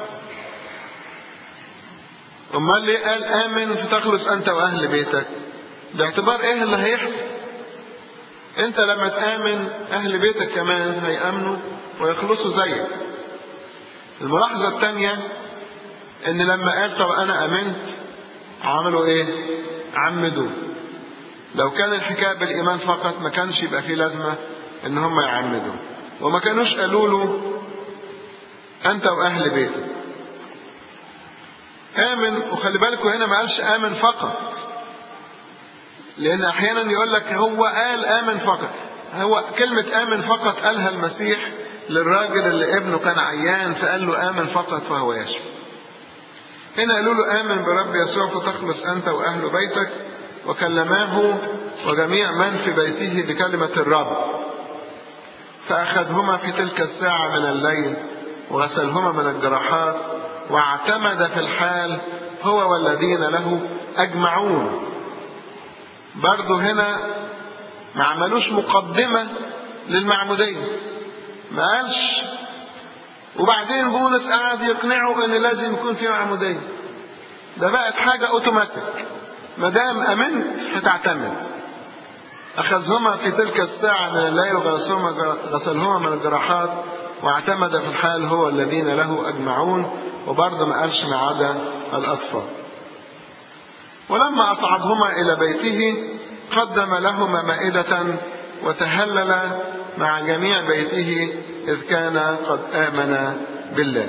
أمال ليه قال آمن فتخلص أنت وأهل بيتك باعتبار إيه اللي هيحصل أنت لما تآمن أهل بيتك كمان هيأمنوا ويخلصوا زيك الملاحظة الثانية إن لما قال طب أنا آمنت عملوا إيه عمدوا لو كان الحكاية بالإيمان فقط ما كانش يبقى فيه لازمة إن هم يعمدوا وما كانوش قالوا له أنت وأهل بيتك آمن وخلي بالكم هنا ما قالش آمن فقط لأن أحيانا يقول لك هو قال آمن فقط هو كلمة آمن فقط قالها المسيح للراجل اللي ابنه كان عيان فقال له آمن فقط فهو يشفى هنا قالوا له آمن برب يسوع فتخلص أنت وأهل بيتك وكلماه وجميع من في بيته بكلمة الرب فأخذهما في تلك الساعة من الليل وغسلهما من الجراحات واعتمد في الحال هو والذين له أجمعون برضه هنا ما عملوش مقدمة للمعمودية ما قالش وبعدين بولس قعد يقنعه ان لازم يكون في معمودية ده بقت حاجة اوتوماتيك ما دام امنت هتعتمد اخذهما في تلك الساعة من الليل وغسلهما من الجراحات واعتمد في الحال هو الذين له اجمعون وبرضه ما قالش ما عدا الاطفال ولما اصعدهما الى بيته قدم لهما مائدة وتهلل مع جميع بيته إذ كان قد آمن بالله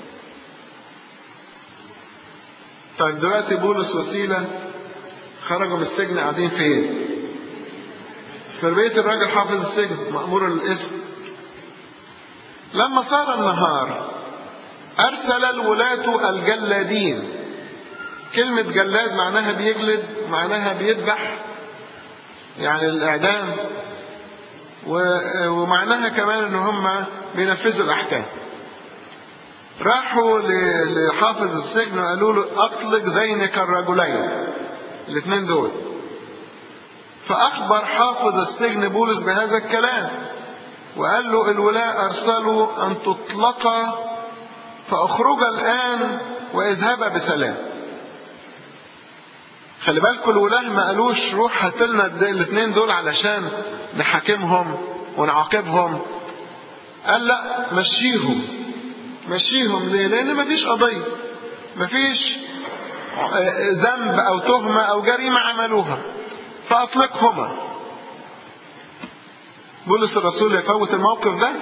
طيب دلوقتي بولس وسيلة خرجوا من السجن قاعدين فين في بيت الراجل حافظ السجن مأمور الاسم لما صار النهار أرسل الولاة الجلادين كلمة جلاد معناها بيجلد معناها بيذبح يعني الإعدام ومعناها كمان ان هم بينفذوا الاحكام راحوا لحافظ السجن وقالوا له اطلق ذينك الرجلين الاثنين دول فاخبر حافظ السجن بولس بهذا الكلام وقال له الولاء ارسلوا ان تطلقا فاخرجا الان واذهبا بسلام خلي بالكم الولاه ما قالوش روح هات لنا الاثنين دول علشان نحاكمهم ونعاقبهم قال لا مشيهم مشيهم ليه لان مفيش قضيه مفيش ذنب او تهمه او جريمه عملوها فاطلقهما بولس الرسول يفوت الموقف ده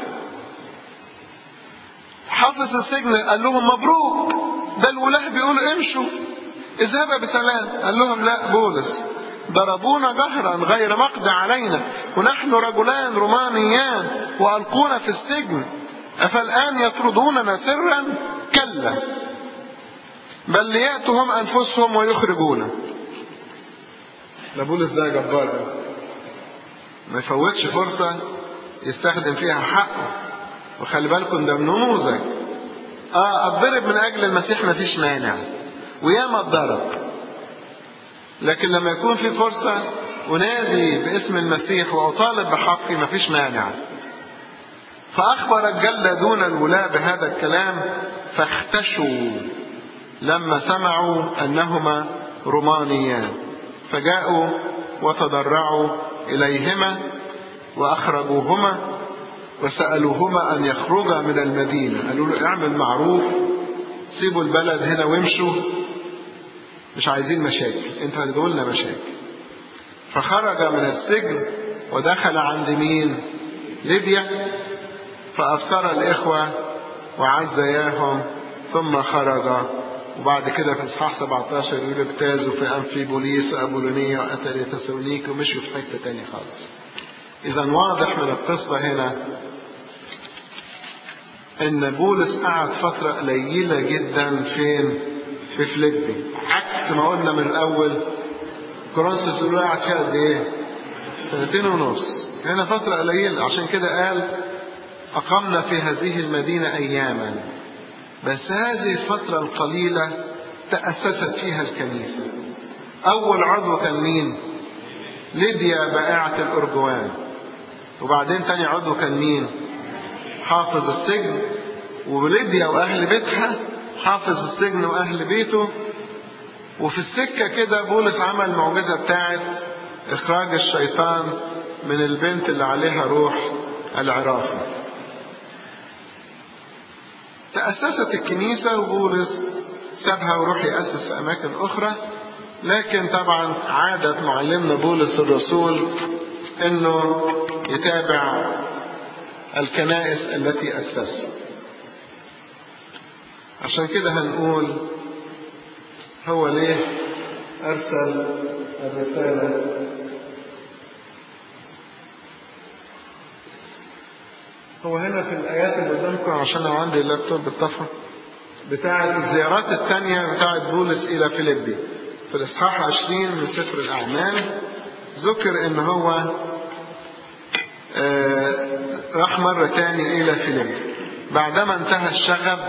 حافظ السجن قال لهم مبروك ده الولاه بيقولوا امشوا اذهبا بسلام قال لهم لا بولس ضربونا جهرا غير مقضى علينا ونحن رجلان رومانيان وألقونا في السجن أفالآن يطردوننا سرا كلا بل ليأتوا هم أنفسهم ويخرجونا ده بولس ده جبار ما يفوتش فرصة يستخدم فيها حقه وخلي بالكم ده نموذج اه اتضرب من اجل المسيح ما فيش مانع وياما اتضرب لكن لما يكون في فرصة أنادي باسم المسيح وأطالب بحقي مفيش مانع فأخبر الجلادون الولاة بهذا الكلام فاختشوا لما سمعوا أنهما رومانيان فجاءوا وتضرعوا إليهما وأخرجوهما وسألوهما أن يخرجا من المدينة قالوا له اعمل معروف سيبوا البلد هنا وامشوا مش عايزين مشاكل انتوا هتجيبوا لنا مشاكل فخرج من السجن ودخل عند مين ليديا فأبصر الإخوة وعزياهم ثم خرج وبعد كده في إصحاح 17 يقول اجتازوا في أنفيبوليس وأبولونية وأتى لتسالونيك ومشوا في حتة تانية خالص إذا واضح من القصة هنا إن بولس قعد فترة قليلة جدا فين؟ في فليبي عكس ما قلنا من الأول كورنثوس اللي قعد فيها قد إيه؟ سنتين ونص هنا فترة قليلة عشان كده قال أقمنا في هذه المدينة أياما بس هذه الفترة القليلة تأسست فيها الكنيسة أول عضو كان مين؟ ليديا بائعة الأرجوان وبعدين تاني عضو كان مين؟ حافظ السجن وليديا وأهل بيتها حافظ السجن وأهل بيته وفي السكة كده بولس عمل المعجزة بتاعت إخراج الشيطان من البنت اللي عليها روح العرافة تأسست الكنيسة وبولس سابها وروح يأسس في أماكن أخرى لكن طبعا عادة معلمنا بولس الرسول أنه يتابع الكنائس التي أسسها عشان كده هنقول هو ليه أرسل الرسالة هو هنا في الآيات اللي قدامكم عشان أنا عندي اللابتوب بالطفى بتاعة الزيارات التانية بتاعة بولس إلى فيليبي في الإصحاح 20 من سفر الأعمال ذكر إن هو آه راح مرة تاني إلى فيليبي بعدما انتهى الشغب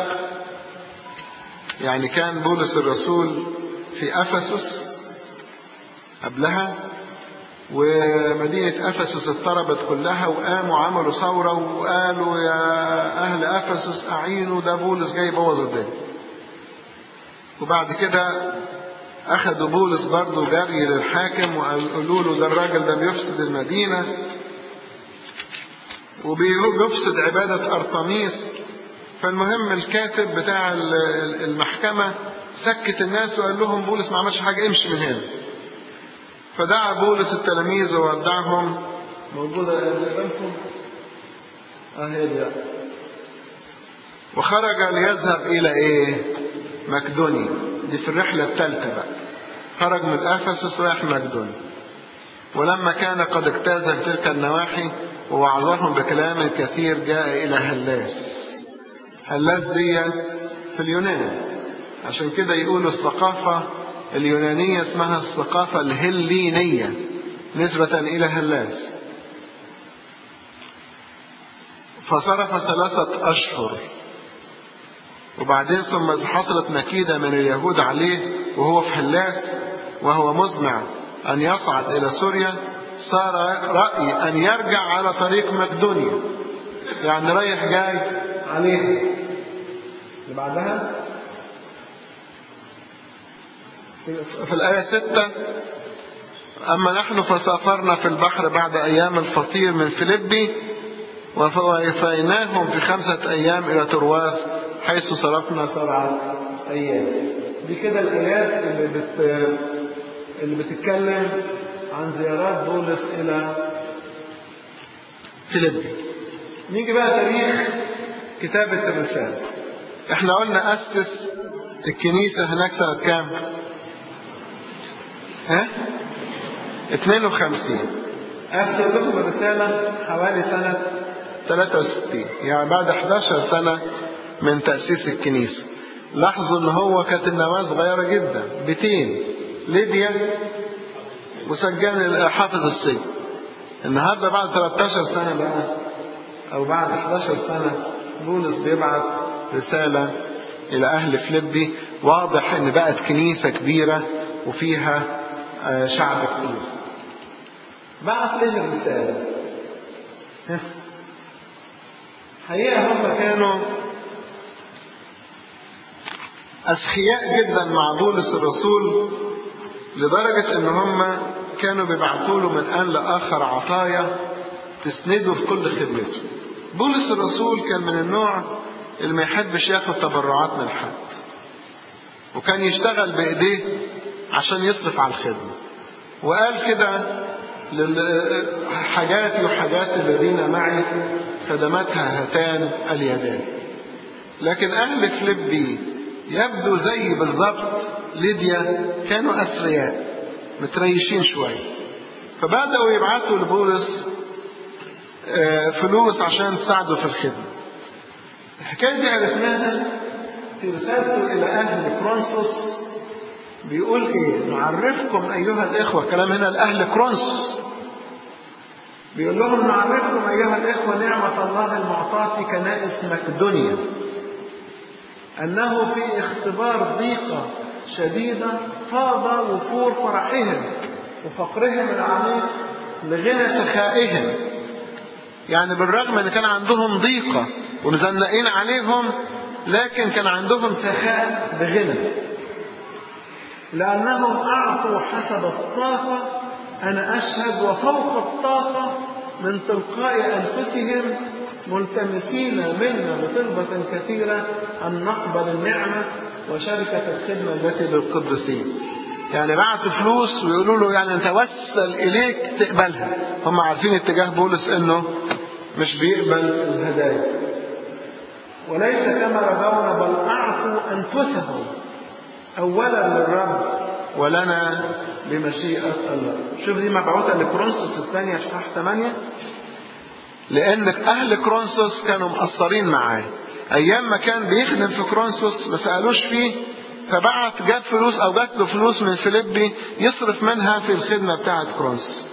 يعني كان بولس الرسول في أفسس قبلها ومدينة أفسس اضطربت كلها وقاموا عملوا ثورة وقالوا يا أهل أفسس أعينوا ده بولس جاي يبوظ الدنيا وبعد كده أخذوا بولس برضه جري للحاكم وقالوا له ده الراجل ده بيفسد المدينة وبيفسد عبادة أرطميس فالمهم الكاتب بتاع المحكمة سكت الناس وقال لهم بولس ما عملش حاجة امشي من هنا فدعا بولس التلاميذ وودعهم موجودة قدامكم اه هي دي وخرج ليذهب إلى إيه؟ مقدونيا دي في الرحلة الثالثة بقى خرج من أفسس رايح مقدونيا ولما كان قد اجتاز في تلك النواحي ووعظهم بكلام كثير جاء إلى هلاس هلاس دي في اليونان عشان كده يقولوا الثقافة اليونانية اسمها الثقافة الهلينية نسبة إلى هلاس فصرف ثلاثة أشهر وبعدين ثم حصلت مكيدة من اليهود عليه وهو في هلاس وهو مزمع أن يصعد إلى سوريا صار رأي أن يرجع على طريق مقدونيا يعني رايح جاي عليه اللي بعدها في الآية ستة أما نحن فسافرنا في البحر بعد أيام الفطير من فيليبي وفيناهم في خمسة أيام إلى ترواس حيث صرفنا سبعة أيام دي كده الآيات اللي, بت... اللي بتتكلم عن زيارات بولس إلى فيليبي نيجي بقى تاريخ كتابة الرسالة احنا قلنا أسس الكنيسة هناك سنة كام؟ ها 52 أرسل لكم الرسالة حوالي سنة 63 يعني بعد 11 سنة من تأسيس الكنيسة لاحظوا ان هو كانت النواة صغيرة جدا بيتين ليديا وسجان حافظ السجن النهاردة بعد 13 سنة بقى او بعد 11 سنة بولس بيبعت رسالة الى اهل فليبي واضح ان بقت كنيسة كبيرة وفيها شعب كتير بعت ليه الرسالة حقيقة هم كانوا أسخياء جدا مع بولس الرسول لدرجة إن هم كانوا بيبعتوا له من آن لآخر عطايا تسنده في كل خدمته. بولس الرسول كان من النوع اللي ما يحبش ياخد تبرعات من حد. وكان يشتغل بإيديه عشان يصرف على الخدمة. وقال كده حاجاتي وحاجات الذين معي خدمتها هاتان اليدان لكن أهل فليبي يبدو زي بالظبط ليديا كانوا أثرياء متريشين شوية فبدأوا يبعتوا لبولس فلوس عشان تساعده في الخدمة الحكاية دي عرفناها في رسالته إلى أهل كرونسوس بيقول إيه نعرفكم أيها الإخوة كلام هنا لأهل كرونسوس بيقول لهم نعرفكم أيها الإخوة نعمة الله المعطاة في كنائس مقدونيا أنه في اختبار ضيقة شديدة فاض وفور فرحهم وفقرهم العميق لغنى سخائهم يعني بالرغم ان كان عندهم ضيقة ومزنقين عليهم لكن كان عندهم سخاء بغنى لأنهم أعطوا حسب الطاقة أنا أشهد وفوق الطاقة من تلقاء أنفسهم ملتمسين منا بطلبة كثيرة أن نقبل النعمة وشركة الخدمة التي للقدسين يعني بعتوا فلوس ويقولوا له يعني نتوسل إليك تقبلها هم عارفين اتجاه بولس إنه مش بيقبل الهدايا وليس كما رجونا بل أعطوا أنفسهم أولا للرب ولنا بمشيئة الله شوف دي مبعوثة لكرونسوس الثانية في صح 8 لأن أهل كرونسوس كانوا مقصرين معاه أيام ما كان بيخدم في كرونسوس ما سألوش فيه فبعت جاب فلوس أو جات له فلوس من فيليبي يصرف منها في الخدمة بتاعة كرونسوس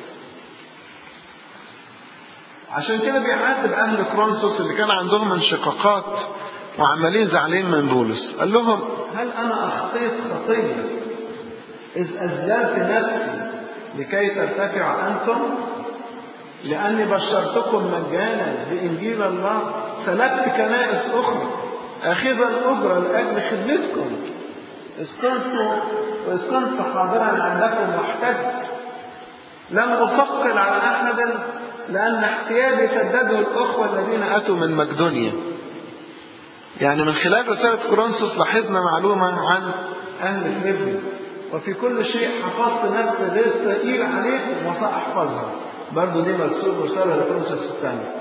عشان كده بيعاتب أهل كرونسوس اللي كان عندهم انشقاقات وعمالين زعلين من بولس قال لهم هل أنا أخطيت خطية إذ أذللت نفسي لكي ترتفع أنتم لأني بشرتكم مجانا بإنجيل الله سلبت كنائس أخرى آخذا الأجرة لأجل خدمتكم إذ كنت وإذ كنت حاضرا عندكم واحتجت لم أثقل على أحد لأن احتياجي سدده الأخوة الذين أتوا من مقدونيا يعني من خلال رسالة كورنثوس لاحظنا معلومة عن أهل فيليبي وفي كل شيء حفظت نفسي غير ثقيل عليكم وسأحفظها برضه دي مرسول رسالة لكورنثوس الثانية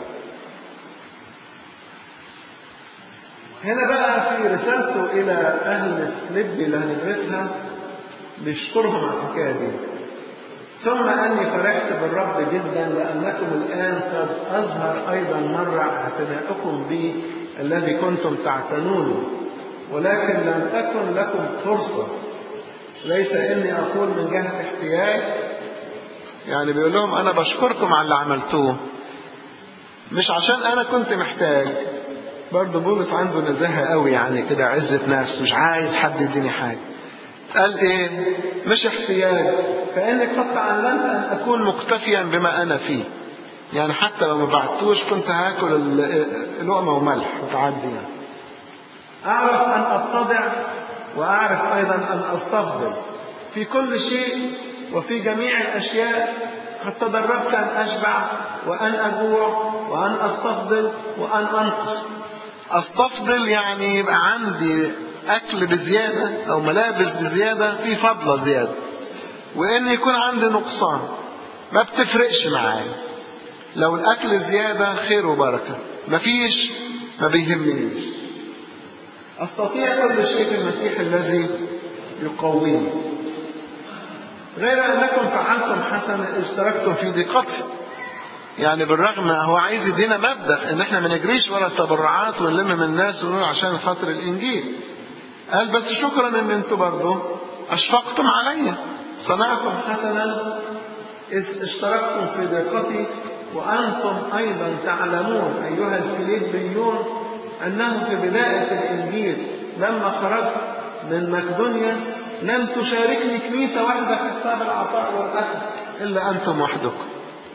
هنا بقى في رسالته إلى أهل فيليبي اللي هندرسها بيشكرهم على الحكاية دي ثم أني فرحت بالرب جدا لأنكم الآن قد أظهر أيضا مرة اعتناءكم بي الذي كنتم تعتنونه ولكن لم تكن لكم فرصة ليس إني أقول من جهة احتياج يعني بيقول لهم أنا بشكركم على اللي عملتوه مش عشان أنا كنت محتاج برضه بولس عنده نزاهة قوي يعني كده عزة نفس مش عايز حد يديني حاجة قال ايه مش احتياج فانك قد تعلمت ان اكون مكتفيا بما انا فيه يعني حتى لو ما بعتوش كنت هاكل لقمه وملح وتعدي يعني. اعرف ان اتضع واعرف ايضا ان استفضل في كل شيء وفي جميع الاشياء قد تدربت ان اشبع وان اجوع وان استفضل وان انقص استفضل يعني يبقى عندي أكل بزيادة أو ملابس بزيادة في فضلة زيادة وإن يكون عندي نقصان ما بتفرقش معايا لو الأكل زيادة خير وبركة مفيش ما بيهمنيش أستطيع كل شيء في المسيح الذي يقويني غير أنكم فعلتم حسنا اشتركتم في ضيقتي يعني بالرغم هو عايز يدينا مبدأ ان احنا ما نجريش ورا التبرعات ونلم من الناس ونقول عشان خاطر الانجيل قال بس شكرا ان انتوا برضه اشفقتم علي صنعتم حسنا اذ اشتركتم في ضيقتي وانتم ايضا تعلمون ايها الفيليبيون انه في بدايه الانجيل لما خرجت من مقدونيا لم تشاركني كنيسه واحده في حساب العطاء والاكل الا انتم وحدكم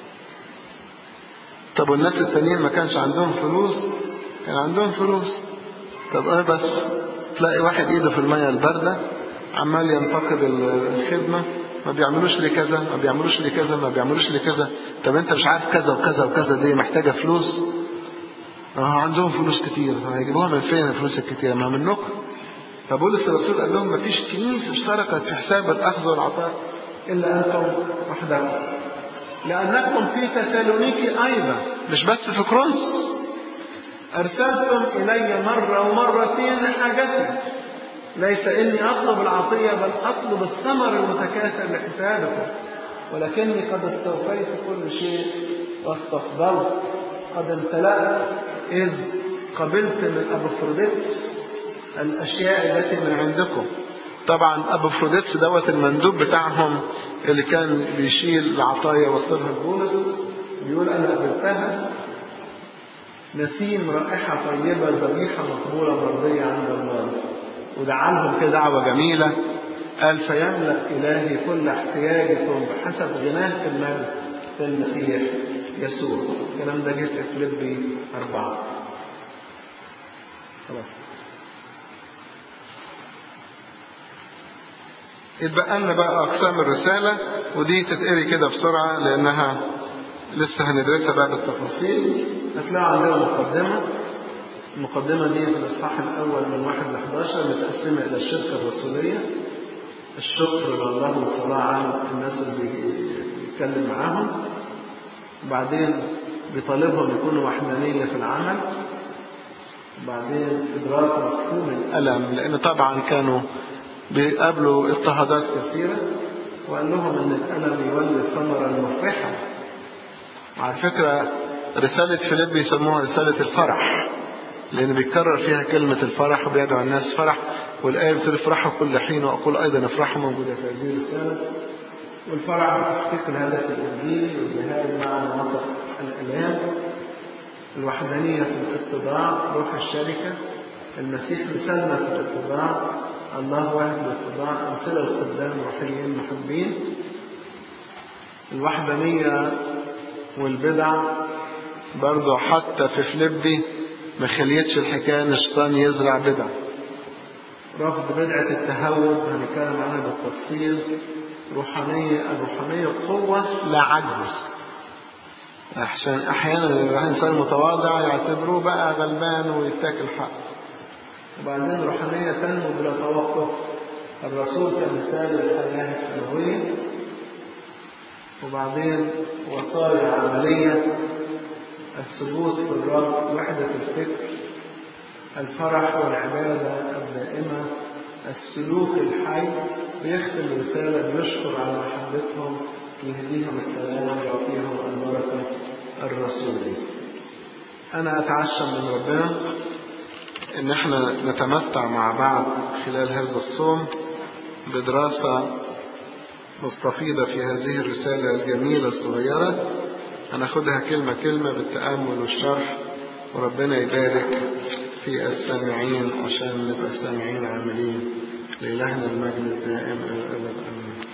طب والناس التانيين ما كانش عندهم فلوس كان عندهم فلوس طب ايه بس تلاقي واحد ايده في المية الباردة عمال ينتقد الخدمة ما بيعملوش لي كذا ما بيعملوش لي كذا ما بيعملوش لي كذا طب انت مش عارف كذا وكذا وكذا دي محتاجة فلوس اه عندهم فلوس كتير هيجيبوها من فين الفلوس الكتير ما منكم فبولس الرسول قال لهم ما فيش كنيسة اشتركت في حساب الأخذ والعطاء إلا أنتم وحدكم لأنكم في تسالونيكي أيضا مش بس في كرونس أرسلتم إلي مرة ومرتين لحاجتي ليس إني أطلب العطية بل أطلب الثمر المتكاثر لحسابكم ولكني قد استوفيت كل شيء واستفضلت قد امتلأت إذ قبلت من أبوفروديتس الأشياء التي من عندكم طبعا أبوفروديتس دوت المندوب بتاعهم اللي كان بيشيل العطايا وصلها لبولس بيقول أنا قبلتها نسيم رائحة طيبة ذبيحة مقبولة مرضية عند الله ودعا لهم كده دعوة جميلة قال فيملأ إلهي كل احتياجكم بحسب غناه في المال في المسيح يسوع الكلام ده جه في فيليبي أربعة خلاص يتبقى لنا بقى أقسام الرسالة ودي تتقري كده بسرعة لأنها لسه هندرسها بقى بالتفاصيل هتلاقوا عندنا مقدمة المقدمة دي في الإصحاح الأول من 1 ل 11 متقسمة إلى الشركة الرسولية الشكر لله والصلاة على الناس اللي بيتكلم معاهم وبعدين بيطالبهم يكونوا وحدانية في العمل وبعدين إدراك مفهوم الألم لأن طبعا كانوا بيقابلوا اضطهادات كثيرة وقال لهم إن الألم يولد ثمرة مفرحة وعلى فكرة رسالة فيليب يسموها رسالة الفرح لأن بيتكرر فيها كلمة الفرح وبيدعو الناس فرح والآية بتقول افرحوا كل حين وأقول أيضا افرحوا موجودة في هذه الرسالة والفرح تحقيق الهدف الإنجيلي والجهاد مع وسط الإلهام الوحدانية في الاتضاع روح الشركة المسيح مثلنا في الاتضاع الله واحد الاتضاع أمثلة الخدام روحيين محبين الوحدانية والبدع برضه حتى في فليبي ما خليتش الحكاية ان الشيطان يزرع بدع رفض بدعة التهود هنتكلم عنها بالتفصيل روحانية الروحانية قوة لا عجز عشان أحيانا الإنسان المتواضع يعتبروه بقى غلبان ويتاكل حق وبعدين روحانية تنمو بلا توقف الرسول كمثال الحياة السماوية وبعدين وصايا عملية الثبوت في الرب وحدة الفكر الفرح والعبادة الدائمة السلوك الحي بيختم رسالة بيشكر على محبتهم يهديهم السلام ويعطيهم البركة الرسولية أنا أتعشم من ربنا إن احنا نتمتع مع بعض خلال هذا الصوم بدراسة مستفيضة في هذه الرسالة الجميلة الصغيرة هناخدها كلمة كلمة بالتأمل والشرح وربنا يبارك في السامعين عشان نبقى سامعين عاملين لإلهنا المجد الدائم إلى الأبد آمين